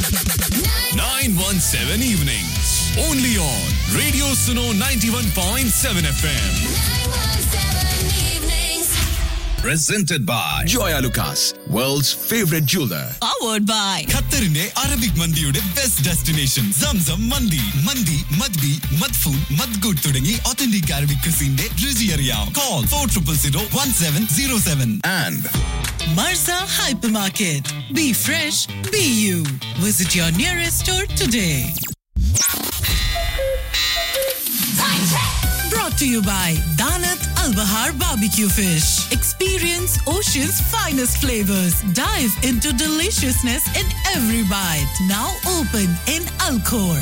917 evenings. Only on Radio Suno 91.7 FM. Presented by Joya Lucas, world's favorite jeweler. powered by ഖത്തറിന്റെ Arabic മന്തിയുടെ best destination Zamzam മന്തി മന്തി മദ്ബി മദ്ഫൂൻ മദ്ഗൂട്ട് തുടങ്ങി ഒത്തന്റിക് അറബിക് ക്രിസിന്റെ രുചി അറിയാം call four triple zero one seven zero seven And Marza Hypermarket. Be fresh, be you. Visit your nearest store today. Brought to you by Danat Al Bahar Barbecue Fish. Experience Ocean's finest flavors. Dive into deliciousness in every bite. Now open in Alcor.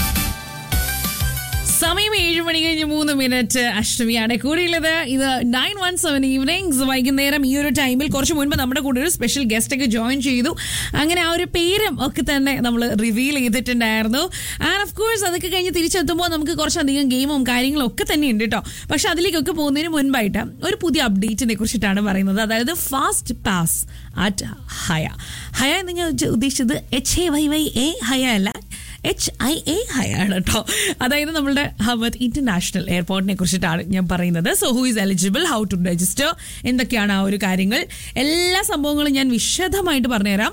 സമയം ഏഴ് മണി കഴിഞ്ഞ് മൂന്ന് minute അഷ്ടമിയാണ് കൂടെയുള്ളത് ഇത് nine one seven evenings വൈകുന്നേരം ഈ ഒരു ടൈമിൽ കുറച്ച് മുൻപ് നമ്മുടെ കൂടെ ഒരു സ്പെഷ്യൽ ഗസ്റ്റ് ഒക്കെ ജോയിൻ ചെയ്തു അങ്ങനെ ആ ഒരു പേരും ഒക്കെ തന്നെ നമ്മൾ റിവീൽ ചെയ്തിട്ടുണ്ടായിരുന്നു ആൻഡ് ഓഫ് കോഴ്സ് അതൊക്കെ കഴിഞ്ഞ് തിരിച്ചെത്തുമ്പോൾ നമുക്ക് കുറച്ചധികം ഗെയിമും കാര്യങ്ങളും ഒക്കെ തന്നെ ഉണ്ട് കേട്ടോ പക്ഷെ അതിലേക്കൊക്കെ പോകുന്നതിന് മുൻപായിട്ട് ഒരു പുതിയ അപ്ഡേറ്റിനെ കുറിച്ചിട്ടാണ് പറയുന്നത് അതായത് fast pass at Hayya Hayya എന്ന് ഞാൻ ഉദ്ദേശ- ഉദ്ദേശിച്ചത് H A Y Y A Hayya അല്ല എച്ച് ഐ എ ഹൈ ആണ് കേട്ടോ അതായത് നമ്മളുടെ ഹമദ് ഇന്റർനാഷണൽ എയർപോർട്ടിനെ കുറിച്ചിട്ടാണ് ഞാൻ പറയുന്നത് so who is eligible how to register എന്തൊക്കെയാണ് ആ ഒരു കാര്യങ്ങൾ എല്ലാ സംഭവങ്ങളും ഞാൻ വിശദമായിട്ട് പറഞ്ഞുതരാം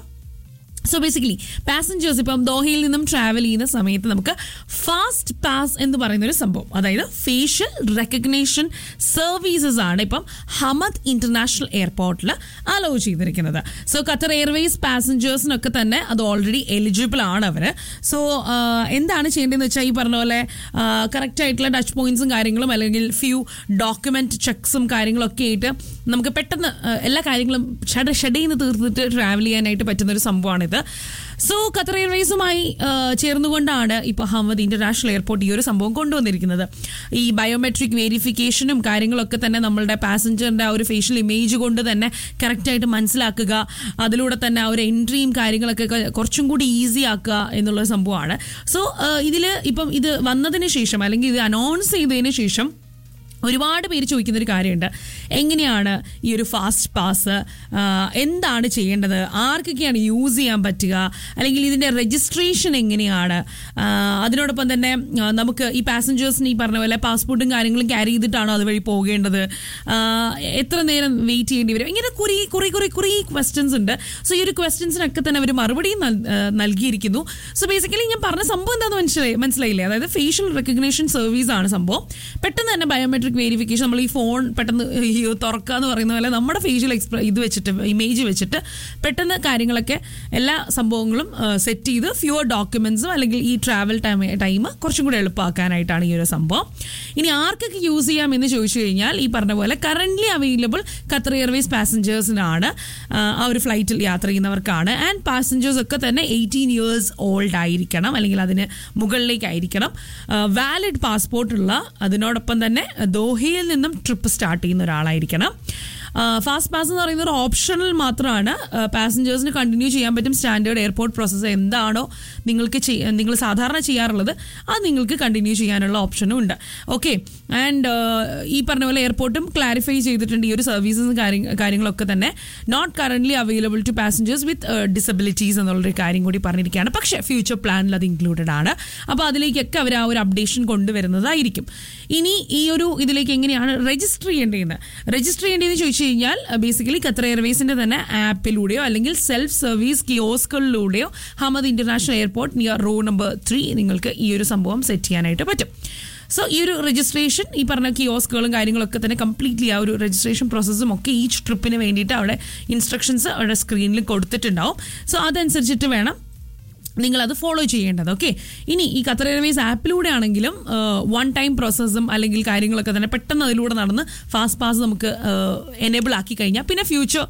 സോ ബേസിക്കലി പാസഞ്ചേഴ്സ് ഇപ്പം ദോഹയിൽ നിന്നും ട്രാവൽ ചെയ്യുന്ന സമയത്ത് നമുക്ക് ഫാസ്റ്റ് പാസ് എന്ന് പറയുന്ന ഒരു സംഭവം അതായത് ഫേഷ്യൽ റെക്കഗ്നേഷൻ സർവീസസ് ആണ് ഇപ്പം ഹമദ് ഇന്റർനാഷണൽ എയർപോർട്ടിൽ അലോ ചെയ്തിരിക്കുന്നത് സോ ഖത്തർ എയർവേസ് പാസഞ്ചേഴ്സിനൊക്കെ തന്നെ അത് ഓൾറെഡി എലിജിബിൾ ആണ് അവർ സോ എന്താണ് ചെയ്യേണ്ടതെന്ന് വെച്ചാൽ ഈ പറഞ്ഞ പോലെ കറക്റ്റ് ആയിട്ടുള്ള ടച്ച് പോയിന്റ്സും കാര്യങ്ങളും അല്ലെങ്കിൽ ഫ്യൂ ഡോക്യുമെന്റ് ചെക്സും കാര്യങ്ങളൊക്കെ ആയിട്ട് നമുക്ക് പെട്ടെന്ന് ആ, എല്ലാ കാര്യങ്ങളും ഷട ഷടയിന്ന് തീർത്തിട്ട് ട്രാവൽ ചെയ്യാനായിട്ട് പറ്റുന്ന ഒരു സംഭവമാണിത് സോ ഖത്തർ എയർവേസുമായി ആ, ചേർന്നുകൊണ്ടാണ് ഇപ്പോൾ ഹമദ് ഇന്റർനാഷണൽ എയർപോർട്ട് ഈ ഒരു സംഭവം കൊണ്ടുവന്നിരിക്കുന്നത് ഈ ബയോമെട്രിക് വെരിഫിക്കേഷനും കാര്യങ്ങളൊക്കെ തന്നെ നമ്മളുടെ പാസഞ്ചറിന്റെ ആ ഒരു ഫേഷ്യൽ ഇമേജ് കൊണ്ട് തന്നെ കറക്റ്റായിട്ട് മനസ്സിലാക്കുക അതിലൂടെ തന്നെ ആ ഒരു എൻട്രിയും കാര്യങ്ങളൊക്കെ ക- കുറച്ചും കൂടി ഈസി ആക്കുക എന്നുള്ള സംഭവമാണ് സോ ഇതിൽ ഇപ്പം ഇത് വന്നതിന് ശേഷം അല്ലെങ്കിൽ ഇത് അനൗൺസ് ചെയ്തതിന് ശേഷം ഒരുപാട് പേര് ചോദിക്കുന്ന ഒരു കാര്യമുണ്ട് എങ്ങനെയാണ് ഈ ഒരു ഫാസ്റ്റ് പാസ് എന്താണ് ചെയ്യേണ്ടത് ആർക്കൊക്കെയാണ് യൂസ് ചെയ്യാൻ പറ്റുക അല്ലെങ്കിൽ ഇതിൻ്റെ രജിസ്ട്രേഷൻ എങ്ങനെയാണ് ആ, അതിനോടൊപ്പം തന്നെ ആ, നമുക്ക് ഈ പാസഞ്ചേഴ്സിന് ഈ പറഞ്ഞ പോലെ പാസ്പോർട്ടും കാര്യങ്ങളും ക്യാരി ചെയ്തിട്ടാണോ അതുവഴി പോകേണ്ടത് ആ, എത്ര നേരം വെയിറ്റ് ചെയ്യേണ്ടി വരും ഇങ്ങനെ കുറേ കുറേ കുറേ കുറേ ക്വസ്റ്റ്യൻസ് ഉണ്ട് സോ ഈ ഒരു ക്വസ്റ്റ്യൻസിനൊക്കെ തന്നെ അവർ മറുപടിയും നൽ- ആ, നൽകിയിരിക്കുന്നു സോ ബേസിക്കലി ഞാൻ പറഞ്ഞ സംഭവം എന്താണെന്ന് മനസ്സിലായി മനസ്സിലായില്ലേ അതായത് ഫേഷ്യൽ റെക്കഗ്നേഷൻ സർവീസ് ആണ് സംഭവം പെട്ടെന്ന് തന്നെ ബയോമെട്രിക് വെരിഫിക്കേഷൻ നമ്മൾ ഈ ഫോൺ പെട്ടെന്ന് ഈ തുറക്കുക എന്ന് പറയുന്ന പോലെ നമ്മുടെ ഫേഷ്യൽ എക്സ്പ്ര ഇത് വെച്ചിട്ട് ഇമേജ് വെച്ചിട്ട് പെട്ടെന്ന് കാര്യങ്ങളൊക്കെ എല്ലാ സംഭവങ്ങളും സെറ്റ് ചെയ്ത് ഫ്യൂർ ഡോക്യുമെന്റ്സും അല്ലെങ്കിൽ ഈ ട്രാവൽ ടൈം ടൈം കുറച്ചും കൂടി എളുപ്പമാക്കാനായിട്ടാണ് ഈ ഒരു സംഭവം ഇനി ആർക്കൊക്കെ യൂസ് ചെയ്യാം എന്ന് ചോദിച്ചു കഴിഞ്ഞാൽ ഈ പറഞ്ഞ പോലെ കറന്റ് അവൈലബിൾ ഖത്തർ എയർവേസ് പാസഞ്ചേഴ്സിനാണ് ആ ഒരു ഫ്ലൈറ്റിൽ യാത്ര ചെയ്യുന്നവർക്കാണ് ആൻഡ് പാസഞ്ചേഴ്സ് ഒക്കെ തന്നെ എയ്റ്റീൻ ഇയേഴ്സ് ഓൾഡ് ആയിരിക്കണം അല്ലെങ്കിൽ അതിന് മുകളിലേക്കായിരിക്കണം വാലിഡ് പാസ്പോർട്ട് ഉള്ള അതിനോടൊപ്പം തന്നെ ദോഹയിൽ നിന്നും ട്രിപ്പ് സ്റ്റാർട്ട് ചെയ്യുന്ന ഒരാളായിരിക്കണം ഫാസ്റ്റ് പാസ് എന്ന് പറയുന്ന ഒരു ഓപ്ഷണൽ മാത്രമാണ് പാസഞ്ചേഴ്സിന് കണ്ടിന്യൂ ചെയ്യാൻ പറ്റും സ്റ്റാൻഡേർഡ് എയർപോർട്ട് പ്രോസസ്സ് എന്താണോ നിങ്ങൾക്ക് ചെയ്യ- നിങ്ങൾ സാധാരണ ചെയ്യാറുള്ളത് അത് നിങ്ങൾക്ക് കണ്ടിന്യൂ ചെയ്യാനുള്ള ഓപ്ഷനും ഉണ്ട് ഓക്കെ ആൻഡ് ഈ പറഞ്ഞ പോലെ എയർപോർട്ടും ക്ലാരിഫൈ ചെയ്തിട്ടുണ്ട് ഈ ഒരു സർവീസസും കാര്യങ്ങളൊക്കെ തന്നെ not current available to passengers with disabilities എന്നുള്ളൊരു കാര്യം കൂടി പറഞ്ഞിരിക്കുകയാണ് പക്ഷേ ഫ്യൂച്ചർ പ്ലാനിൽ അത് ഇൻക്ലൂഡഡ് ആണ് അപ്പോൾ അതിലേക്കൊക്കെ അവർ ആ ഒരു അപ്ഡേഷൻ കൊണ്ടുവരുന്നതായിരിക്കും ഇനി ഈ ഒരു ഇതിലേക്ക് എങ്ങനെയാണ് രജിസ്റ്റർ ചെയ്യേണ്ടതെന്ന് രജിസ്റ്റർ ചെയ്യേണ്ടതെന്ന് ചോദിച്ചു കഴിഞ്ഞാൽ ബേസിക്കലി ഖത്തർ എയർവേസിന്റെ തന്നെ ആപ്പിലൂടെയോ അല്ലെങ്കിൽ സെൽഫ് സർവീസ് കിയോസ്കളിലൂടെയോ Hamad international airport near row number three നിങ്ങൾക്ക് ഈ ഒരു സംഭവം സെറ്റ് ചെയ്യാനായിട്ട് പറ്റും സോ ഈ ഒരു രജിസ്ട്രേഷൻ ഈ പറഞ്ഞ കിയോസ്കുകളും കാര്യങ്ങളൊക്കെ തന്നെ കംപ്ലീറ്റ്ലി ആ ഒരു രജിസ്ട്രേഷൻ പ്രോസസ്സും ഒക്കെ ഈച്ച് ട്രിപ്പിന് വേണ്ടിയിട്ട് അവിടെ ഇൻസ്ട്രക്ഷൻസ് അവിടെ സ്ക്രീനിൽ കൊടുത്തിട്ടുണ്ടാവും സോ അതനുസരിച്ചിട്ട് വേണം നിങ്ങൾ അത് ഫോളോ ചെയ്യേണ്ടത് ഓക്കെ ഇനി ഈ ഖത്തർ എയർവേസ് ആപ്പിലൂടെ ആണെങ്കിലും വൺ ടൈം പ്രോസസ്സും അല്ലെങ്കിൽ കാര്യങ്ങളൊക്കെ തന്നെ പെട്ടെന്ന് അതിലൂടെ നടന്ന് ഫാസ്റ്റ് പാസ് നമുക്ക് എനേബിൾ ആക്കി കഴിഞ്ഞാൽ പിന്നെ ഫ്യൂച്ചർ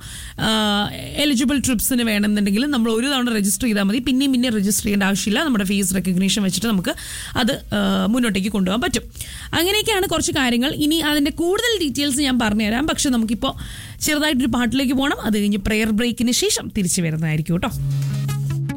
എലിജിബിൾ ട്രിപ്സിന് വേണമെന്നുണ്ടെങ്കിൽ നമ്മൾ ഒരു തവണ രജിസ്റ്റർ ചെയ്താൽ മതി പിന്നെയും പിന്നെ രജിസ്റ്റർ ചെയ്യേണ്ട ആവശ്യമില്ല നമ്മുടെ ഫേസ് റെക്കഗ്നീഷൻ വെച്ചിട്ട് നമുക്ക് അത് ആ, മുന്നോട്ടേക്ക് കൊണ്ടുപോകാൻ പറ്റും അങ്ങനെയൊക്കെയാണ് കുറച്ച് കാര്യങ്ങൾ ഇനി അതിൻ്റെ കൂടുതൽ ഡീറ്റെയിൽസ് ഞാൻ പറഞ്ഞുതരാം പക്ഷെ നമുക്കിപ്പോൾ ചെറുതായിട്ടൊരു പാട്ടിലേക്ക് പോകണം അത് കഴിഞ്ഞ് പ്രെയർ ബ്രേക്കിന് ശേഷം തിരിച്ചു വരുന്നതായിരിക്കും കേട്ടോ